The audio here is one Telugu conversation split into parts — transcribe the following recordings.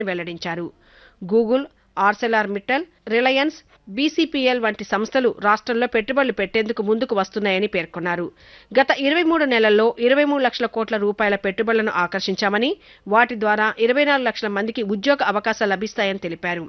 వెల్లడించారు Google Arcelor Mittal Reliance BCPL వంటి సంస్థలు రాష్ట్రంలో పెట్టుబడులు పెట్టేందుకు ముందుకు వస్తున్నాయని పేర్కొన్నారు గత ఇరవై మూడు నెలల్లో ఇరవై మూడు లక్షల కోట్ల రూపాయల పెట్టుబడులను ఆకర్షించామని వాటి ద్వారా ఇరవై నాలుగు లక్షల మందికి ఉద్యోగ అవకాశాలు లభిస్తాయని తెలిపారు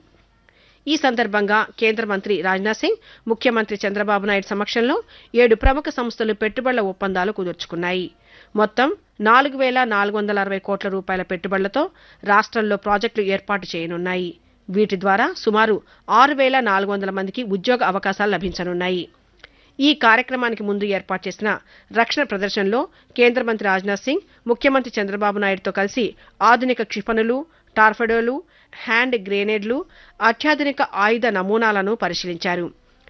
ఈ సందర్భంగా కేంద్ర మంత్రి రాజ్నాథ్ సింగ్ ముఖ్యమంత్రి చంద్రబాబు నాయుడు సమక్షంలో ఏడు ప్రముఖ సంస్థలు పెట్టుబడుల ఒప్పందాలు కుదుర్చుకున్నాయి మొత్తం నాలుగు వేల నాలుగు వందల అరవై కోట్ల రూపాయల పెట్టుబడులతో రాష్ట్రంలో ప్రాజెక్టులు ఏర్పాటు చేయనున్నాయి వీటి ద్వారా సుమారు ఆరు వేల నాలుగు వందల మందికి ఉద్యోగ అవకాశాలు లభించనున్నాయి ఈ కార్యక్రమానికి ముందు ఏర్పాటు చేసిన రక్షణ ప్రదర్శనలో కేంద్ర మంత్రి రాజ్నాథ్ సింగ్ ముఖ్యమంత్రి చంద్రబాబు నాయుడుతో కలిసి ఆధునిక క్షిపణులు టార్ఫెడోలు హ్యాండ్ గ్రెనేడ్లు అత్యాధునిక ఆయుధ నమూనాలను పరిశీలించారు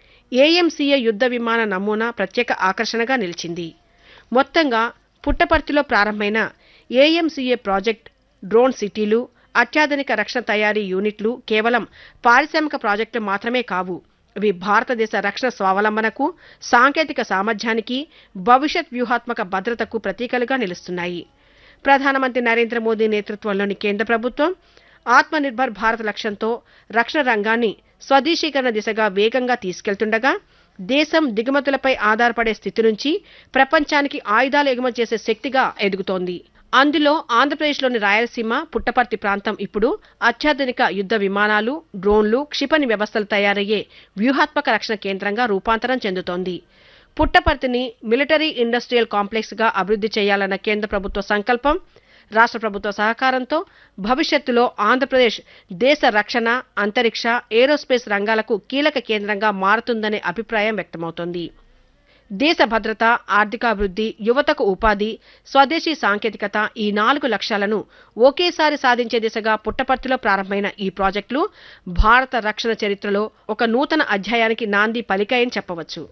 ఏఎంసీఏ యుద్ధ విమాన నమూనా ప్రత్యేక ఆకర్షణగా నిలిచింది మొత్తంగా పుట్టపర్తిలో ప్రారంభమైన ఏఎంసీఏ ప్రాజెక్ట్ డ్రోన్ సిటీలు అత్యాధునిక రక్షణ తయారీ యూనిట్లు కేవలం పారిశ్రామిక ప్రాజెక్టులు మాత్రమే కావు ఇవి భారతదేశ రక్షణ స్వావలంబనకు సాంకేతిక సామర్థ్యానికి భవిష్యత్ వ్యూహాత్మక భద్రతకు ప్రతీకలుగా నిలుస్తున్నాయి ప్రధానమంత్రి నరేంద్ర మోదీ నేతృత్వంలోని కేంద్ర ప్రభుత్వం ఆత్మనిర్భర్ భారత్ లక్ష్యంతో రక్షణ రంగాన్ని స్వదేశీకరణ దిశగా వేగంగా తీసుకెళ్తుండగా దేశం దిగుమతులపై ఆధారపడే స్థితి నుంచి ప్రపంచానికి ఆయుధాలు ఎగుమతి చేసే శక్తిగా ఎదుగుతోంది అందులో ఆంధ్రప్రదేశ్లోని రాయలసీమ పుట్టపర్తి ప్రాంతం ఇప్పుడు అత్యాధునిక యుద్ధ విమానాలు డ్రోన్లు క్షిపణి వ్యవస్థలు తయారయ్యే వ్యూహాత్మక రక్షణ కేంద్రంగా రూపాంతరం చెందుతోంది పుట్టపర్తిని మిలిటరీ ఇండస్ట్రియల్ కాంప్లెక్స్ గా అభివృద్ధి చేయాలన్న కేంద్ర ప్రభుత్వ సంకల్పం రాష్ట్ర ప్రభుత్వ సహకారంతో భవిష్యత్తులో ఆంధ్రప్రదేశ్ దేశ రక్షణ అంతరిక్ష ఏరోస్పేస్ రంగాలకు కీలక కేంద్రంగా మారుతుందనే అభిప్రాయం వ్యక్తమవుతోంది దేశ భద్రత ఆర్థికాభివృద్ధి యువతకు ఉపాధి స్వదేశీ సాంకేతికత ఈ నాలుగు లక్ష్యాలను ఒకేసారి సాధించే దిశగా పుట్టపర్తిలో ప్రారంభమైన ఈ ప్రాజెక్టులు భారత రక్షణ చరిత్రలో ఒక నూతన అధ్యాయానికి నాంది పలికాయని చెప్పవచ్చు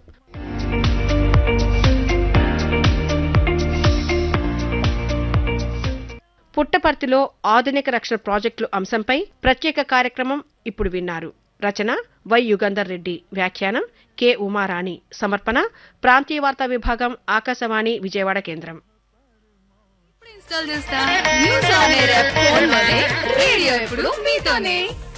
పుట్టపర్తిలో ఆధునిక రక్షణ ప్రాజెక్టులు అంశంపై ప్రత్యేక కార్యక్రమం ఇప్పుడు విన్నారు రచన వై యుగంధర్ రెడ్డి వ్యాఖ్యానం కె ఉమారాణి సమర్పణ ప్రాంతీయ వార్తా విభాగం ఆకాశవాణి విజయవాడ కేంద్రం ఇన్స్టాల్ చేస్తా news on air app phone లోనే రేడియో ఎప్పుడు మీతోనే